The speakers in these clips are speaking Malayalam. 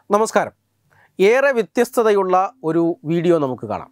നമസ്കാരം ഏറെ വ്യത്യസ്തതയുള്ള ഒരു വീഡിയോ നമുക്ക് കാണാം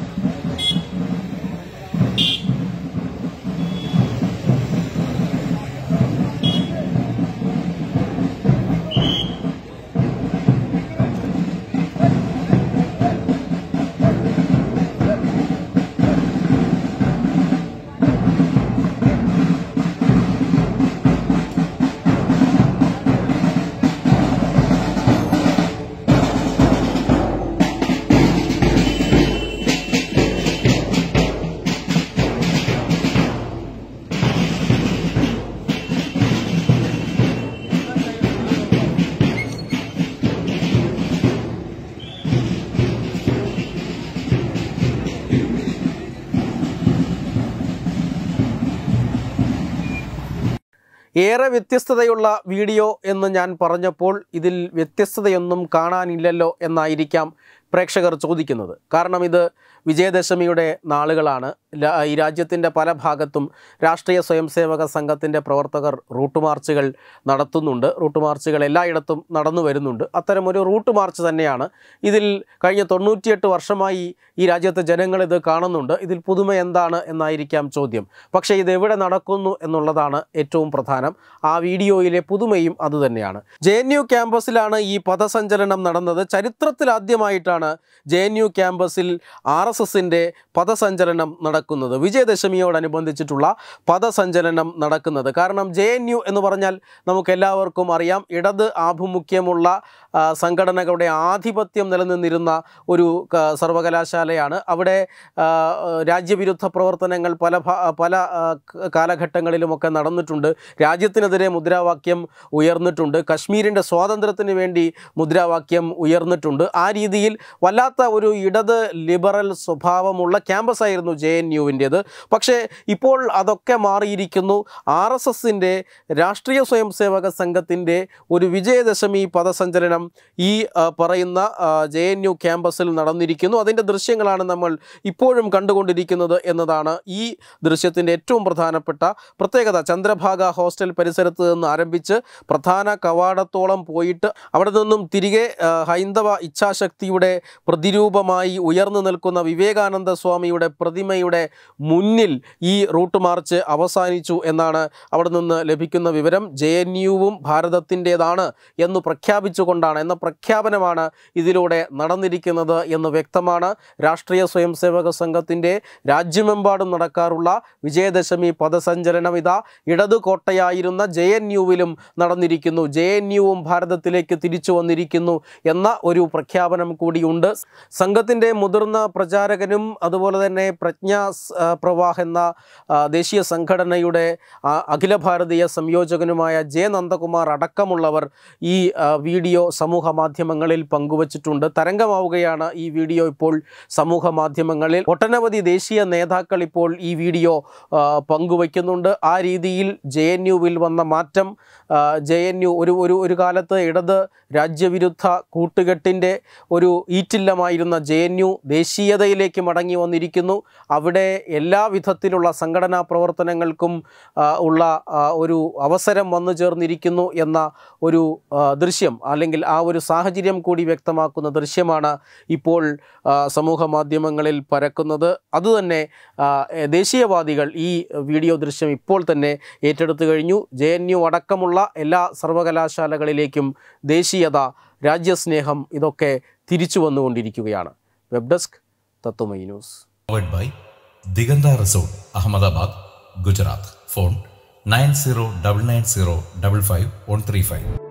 ഏറെ വ്യത്യസ്തതയുള്ള വീഡിയോ എന്ന് ഞാൻ പറഞ്ഞപ്പോൾ ഇതിൽ വ്യത്യസ്തതയൊന്നും കാണാനില്ലല്ലോ എന്നായിരിക്കാം പ്രേക്ഷകർ ചോദിക്കുന്നത് കാരണം ഇത് വിജയദശമിയുടെ നാളുകളാണ് ല- ഈ രാജ്യത്തിൻ്റെ പല ഭാഗത്തും രാഷ്ട്രീയ സ്വയംസേവക സംഘത്തിൻ്റെ പ്രവർത്തകർ റൂട്ട് മാർച്ചുകൾ നടത്തുന്നുണ്ട് റൂട്ട് മാർച്ചുകൾ എല്ലായിടത്തും നടന്നു വരുന്നുണ്ട് അത്തരമൊരു റൂട്ട് മാർച്ച് തന്നെയാണ് ഇതിൽ കഴിഞ്ഞ തൊണ്ണൂറ്റിയെട്ട് വർഷമായി ഈ രാജ്യത്തെ ജനങ്ങൾ ഇത് കാണുന്നുണ്ട് ഇതിൽ പുതുമ എന്താണ് എന്നായിരിക്കാം ചോദ്യം പക്ഷേ ഇത് എവിടെ നടക്കുന്നു എന്നുള്ളതാണ് ഏറ്റവും പ്രധാനം ആ വീഡിയോയിലെ പുതുമയും അതുതന്നെയാണ് ജെ എൻ യു ക്യാമ്പസിലാണ് ഈ പദസഞ്ചലനം നടന്നത് ചരിത്രത്തിലാദ്യമായിട്ടാണ് ജെ എൻ യു ക്യാമ്പസിൽ ആർ എസ് എസിൻ്റെ പദസഞ്ചലനം നടക്കുന്നത് വിജയദശമിയോടനുബന്ധിച്ചിട്ടുള്ള പദസഞ്ചലനം നടക്കുന്നത് കാരണം ജെ എൻ യു എന്ന് പറഞ്ഞാൽ നമുക്കെല്ലാവർക്കും അറിയാം ഇടത് ആഭിമുഖ്യമുള്ള ആ, സംഘടനകളുടെ ആധിപത്യം നിലനിന്നിരുന്ന ഒരു ക- സർവകലാശാലയാണ് അവിടെ ആ, രാജ്യവിരുദ്ധ പ്രവർത്തനങ്ങൾ പല ഭ- പല ആ, ക- കാലഘട്ടങ്ങളിലുമൊക്കെ നടന്നിട്ടുണ്ട് രാജ്യത്തിനെതിരെ മുദ്രാവാക്യം ഉയർന്നിട്ടുണ്ട് കശ്മീരിൻ്റെ സ്വാതന്ത്ര്യത്തിന് വേണ്ടി മുദ്രാവാക്യം ഉയർന്നിട്ടുണ്ട് ആ രീതിയിൽ വല്ലാത്ത ഒരു ഇടത് ലിബറൽ സ്വഭാവമുള്ള ക്യാമ്പസായിരുന്നു ജെ എൻ യുവിൻ്റേത് പക്ഷേ ഇപ്പോൾ അതൊക്കെ മാറിയിരിക്കുന്നു ആർ എസ് എസിൻ്റെ രാഷ്ട്രീയ സ്വയംസേവക സംഘത്തിൻ്റെ ഒരു വിജയദശമി പദസഞ്ചലനം ഈ ആ, പറയുന്ന ജെ എൻ യു ക്യാമ്പസിൽ നടന്നിരിക്കുന്നു അതിൻ്റെ ദൃശ്യങ്ങളാണ് നമ്മൾ ഇപ്പോഴും കണ്ടുകൊണ്ടിരിക്കുന്നത് എന്നതാണ് ഈ ദൃശ്യത്തിൻ്റെ ഏറ്റവും പ്രധാനപ്പെട്ട പ്രത്യേകത ചന്ദ്രഭാഗ ഹോസ്റ്റൽ പരിസരത്ത് നിന്ന് ആരംഭിച്ച് പ്രധാന കവാടത്തോളം പോയിട്ട് അവിടെ നിന്നും തിരികെ ആ, ഹൈന്ദവ ഇച്ഛാശക്തിയുടെ പ്രതിരൂപമായി ഉയർന്നു നിൽക്കുന്ന വിവേകാനന്ദ സ്വാമിയുടെ പ്രതിമയുടെ മുന്നിൽ ഈ റൂട്ട് മാർച്ച് അവസാനിച്ചു എന്നാണ് അവിടെ നിന്ന് ലഭിക്കുന്ന വിവരം ജെ എൻ യുവും ഭാരതത്തിൻ്റെതാണ് എന്ന് പ്രഖ്യാപിച്ചുകൊണ്ടാണ് എന്ന പ്രഖ്യാപനമാണ് ഇതിലൂടെ നടന്നിരിക്കുന്നത് എന്ന് വ്യക്തമാണ് രാഷ്ട്രീയ സ്വയംസേവക സംഘത്തിൻ്റെ രാജ്യമെമ്പാടും നടക്കാറുള്ള വിജയദശമി പദസഞ്ചലനം ഇതാ ഇടതു കോട്ടയായിരുന്ന ജെ എൻ യുവിലും നടന്നിരിക്കുന്നു ജെ എൻ യുവും ഭാരതത്തിലേക്ക് തിരിച്ചു വന്നിരിക്കുന്നു എന്ന ഒരു പ്രഖ്യാപനം കൂടിയുണ്ട് സംഘത്തിൻ്റെ മുതിർന്ന പ്രചാരകനും അതുപോലെ തന്നെ പ്രജ്ഞാ സ്- ആ, പ്രവാഹ് എന്ന ആ, ദേശീയ സംഘടനയുടെ ആ, അഖില ഭാരതീയ സംയോജകനുമായ ജെ നന്ദകുമാർ അടക്കമുള്ളവർ ഈ ആ, വീഡിയോ സമൂഹ മാധ്യമങ്ങളിൽ പങ്കുവച്ചിട്ടുണ്ട് തരംഗമാവുകയാണ് ഈ വീഡിയോ ഇപ്പോൾ സമൂഹ മാധ്യമങ്ങളിൽ ഒട്ടനവധി ദേശീയ നേതാക്കൾ ഇപ്പോൾ ഈ വീഡിയോ ആ, പങ്കുവയ്ക്കുന്നുണ്ട് ആ രീതിയിൽ ജെ എൻ യുവിൽ വന്ന മാറ്റം ജെ എൻ യു ഒരു ഒരു ഒരു കാലത്ത് ഇടത് രാജ്യവിരുദ്ധ കൂട്ടുകെട്ടിൻ്റെ ഒരു ഈറ്റില്ലമായിരുന്ന ജെ എൻ യു ദേശീയതയിലേക്ക് മടങ്ങി വന്നിരിക്കുന്നു അവിടെ എല്ലാ വിധത്തിലുള്ള സംഘടനാ പ്രവർത്തനങ്ങൾക്കും ആ, ഉള്ള ആ, ഒരു അവസരം വന്നു ചേർന്നിരിക്കുന്നു എന്ന ഒരു ആ, ദൃശ്യം അല്ലെങ്കിൽ ആ ഒരു സാഹചര്യം കൂടി വ്യക്തമാക്കുന്ന ദൃശ്യമാണ് ഇപ്പോൾ ആ, സമൂഹ മാധ്യമങ്ങളിൽ പരക്കുന്നത് അതുതന്നെ ആ, എ, ദേശീയവാദികൾ ഈ വീഡിയോ ദൃശ്യം ഇപ്പോൾ തന്നെ ഏറ്റെടുത്തു കഴിഞ്ഞു ജെ എൻ യു അടക്കമുള്ള എല്ലാ സർവകലാശാലകളിലേക്കും ദേശീയത രാജ്യസ്നേഹം ഇതൊക്കെ തിരിച്ചു വന്നുകൊണ്ടിരിക്കുകയാണ് web desk Tatwamayi news powered by Diganda Resort, Ahmedabad, Gujarat. Phone 9099055135.